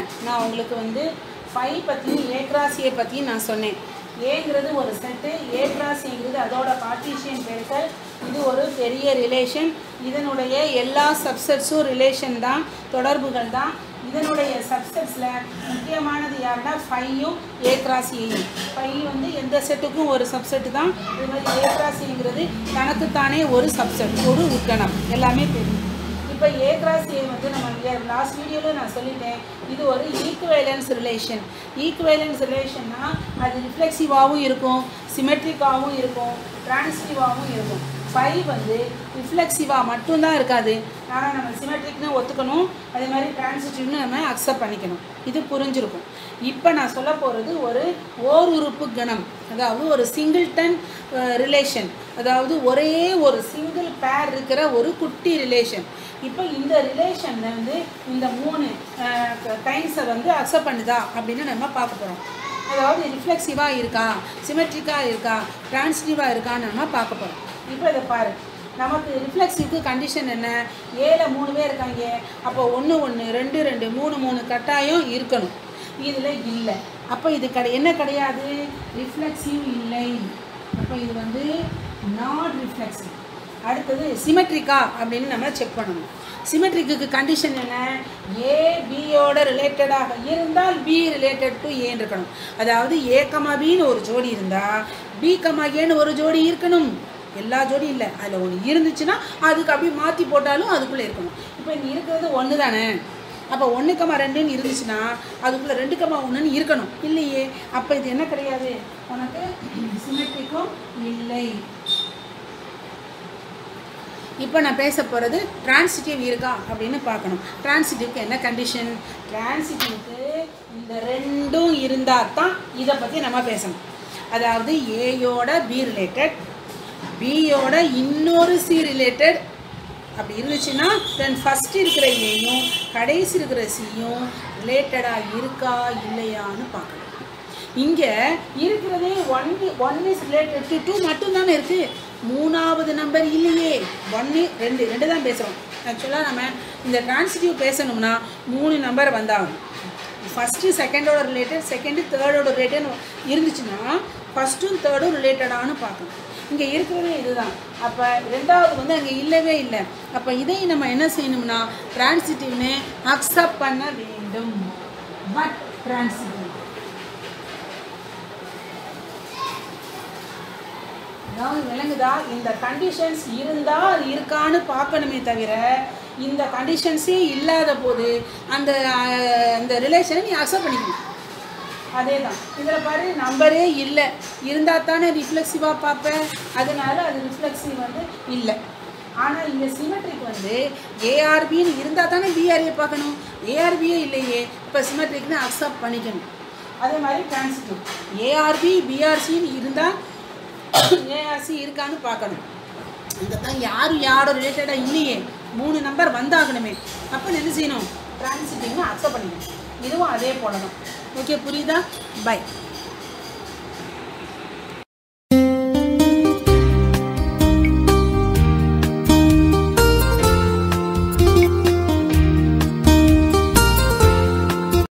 நான் உங்களுக்கு வந்து ஃபை பற்றியும் ஏ கிராஸ் ஏ பற்றியும் நான் சொன்னேன் ஏங்கிறது ஒரு செட்டு ஏ கிராஸ் ஏங்கிறது அதோட கார்ட்டீசியன் பெருக்கல் இது ஒரு பெரிய ரிலேஷன் இதனுடைய எல்லா சப்செட்ஸும் ரிலேஷன் தான் தொடர்புகள் தான் இதனுடைய சப்செட்ஸில் முக்கியமானது யாருன்னா ஃபையும் ஏ கிராஸ் ஏயும் ஃபை வந்து எந்த செட்டுக்கும் ஒரு சப்செட் தான் இது மாதிரி ஏ கிராஸ் ஏங்கிறது தனக்குத்தானே ஒரு சப்செட் ஒரு உட்கணம் எல்லாமே தெரியும் இப்போ ஏ கிராஸ் ஏ வந்து நம்ம லாஸ்ட் வீடியோவில் நான் சொல்லிட்டேன் இது ஒரு ஈக்குவேலன்ஸ் ரிலேஷன் ஈக்குவேலன்ஸ் ரிலேஷன்னா அது ரிஃப்ளெக்சிவாகவும் இருக்கும் சிமெட்ரிக்காகவும் இருக்கும் டிரான்ஸ்டிவாகவும் இருக்கும் ஃபை வந்து ரிஃப்ளெக்சிவாக மட்டும்தான் இருக்காது ஆனால் நம்ம சிமெட்ரிக்னு ஒத்துக்கணும் அதே மாதிரி டிரான்சிட்டிவ்னு நம்ம அக்செப்ட் பண்ணிக்கணும் இது புரிஞ்சிருக்கும் இப்போ நான் சொல்ல போகிறது ஒரு ஓர் உறுப்பு கணம் அதாவது ஒரு சிங்கிள்டன் ரிலேஷன் அதாவது ஒரே ஒரு சிங்கிள் பேர் இருக்கிற ஒரு குட்டி ரிலேஷன் இப்போ இந்த ரிலேஷனில் வந்து இந்த மூணு கைண்ட்ஸை வந்து அக்செப்ட் பண்ணுதா அப்படின்னு நம்ம பார்க்க போகிறோம் அதாவது ரிஃப்ளெக்சிவாக இருக்கா சிமெட்ரிக்காக இருக்கா டிரான்ஸ்டிவாக இருக்கான்னு நம்ம பார்க்க போகிறோம் இப்போ இதை பாரு நமக்கு ரிஃப்ளெக்ஸிவ்க்கு கண்டிஷன் என்ன ஏல மூணு பேர் இருக்காங்க அப்போ ஒன்று ஒன்று ரெண்டு ரெண்டு மூணு மூணு கட்டாயம் இருக்கணும் இதில் இல்லை அப்போ இது கடை என்ன கிடையாது ரிஃப்ளெக்சிவ் இல்லை அப்போ இது வந்து நாட் ரிஃப்ளெக்சிவ் அடுத்தது சிமெட்ரிக்கா அப்படின்னு நம்ம செக் பண்ணணும் சிமெட்ரிக்கு கண்டிஷன் என்ன ஏ பியோட ரிலேட்டடாக இருந்தால் பி ரிலேட்டட் டு ஏன்னு இருக்கணும் அதாவது ஏ கமா பின்னு ஒரு ஜோடி இருந்தால் பி கமா ஏன்னு ஒரு ஜோடி இருக்கணும் எல்லா ஜோடியும் இல்லை அதில் ஒன்று இருந்துச்சுன்னா அதுக்கு அப்படியே மாற்றி போட்டாலும் அதுக்குள்ளே இருக்கணும் இப்போ இங்கே இருக்கிறது ஒன்று தானே அப்போ ஒன்று கமா ரெண்டுன்னு இருந்துச்சுன்னா அதுக்குள்ளே ரெண்டு கமா ஒன்றுன்னு இருக்கணும் இல்லையே அப்போ இது என்ன கிடையாது உனக்கு சிமெட்ரிக்கும் இல்லை இப்போ நான் பேச போகிறது டிரான்சிட்டிவ் இருக்கா அப்படின்னு பார்க்கணும் டிரான்சிட்டிவ்க்கு என்ன கண்டிஷன் டிரான்சிட்டிவ்க்கு இந்த ரெண்டும் இருந்தால் தான் இதை பற்றி நம்ம பேசணும் அதாவது ஏயோட பி ரிலேட்டட் பியோட இன்னொரு சி ரிலேட்டட் அப்படி இருந்துச்சுன்னா தென் ஃபஸ்ட் இருக்கிற ஏயும் கடைசி இருக்கிற சியும் ரிலேட்டடாக இருக்கா இல்லையான்னு பார்க்கணும் இங்கே இருக்கிறதே one one is related to two மட்டும்தானே இருக்குது மூணாவது நம்பர் இல்லையே ஒன்று ரெண்டு ரெண்டு தான் பேசுகிறோம் ஆக்சுவலாக நம்ம இந்த டிரான்சிட்டிவ் பேசணும்னா மூணு நம்பர் வந்தாகணும் ஃபஸ்ட்டு செகண்டோட ரிலேட்டட் செகண்டு தேர்டோட ரிலேட்டட் இருந்துச்சுன்னா ஃபஸ்ட்டும் தேர்டும் ரிலேட்டடானு பார்க்கணும் இங்கே இருக்கிறதே இதுதான் அப்போ ரெண்டாவது வந்து அங்கே இல்லவே இல்லை அப்போ இதை நம்ம என்ன செய்யணும்னா டிரான்சிட்டிவ்னு அக்செப்ட் பண்ண வேண்டும் பட் டிரான்சிட்டிவ் அதாவது விளங்குதா இந்த கண்டிஷன்ஸ் இருந்தால் அது இருக்கான்னு பார்க்கணுமே தவிர இந்த கண்டிஷன்ஸே இல்லாத போது அந்த அஹ், அந்த ரிலேஷனை நீ அக்செப்ட் பண்ணிக்கணும் அதே தான் இதில் பாரு நம்பரே இல்லை இருந்தால் தானே ரிஃப்ளெக்சிவாக பார்ப்பேன் அதனால அது ரிஃப்ளெக்சிவ் வந்து இல்லை ஆனால் இங்கே சிமெட்ரிக் வந்து ஏஆர்பின்னு இருந்தால் தானே பிஆர்ஏ பார்க்கணும் ஏஆர்பியே இல்லையே இப்போ சிமெட்ரிக்னு அக்செப்ட் பண்ணிக்கணும் அதே மாதிரி டிரான்சிட்டிவ் ஏஆர்பி பிஆர்சின்னு இருந்தால் ஏஆர்சி இருக்கான்னு பார்க்கணும் இங்கே தான் யாரும் யாரோட ரிலேட்டடாக இல்லையே மூணு நம்பர் வந்தாகணுமே அப்போ என்ன செய்யணும் டிரான்சிட்டிவ்னு அக்செப்ட் பண்ணிக்கணும் இதுவும் அதே போல தான் ஓகே புரியுதா பை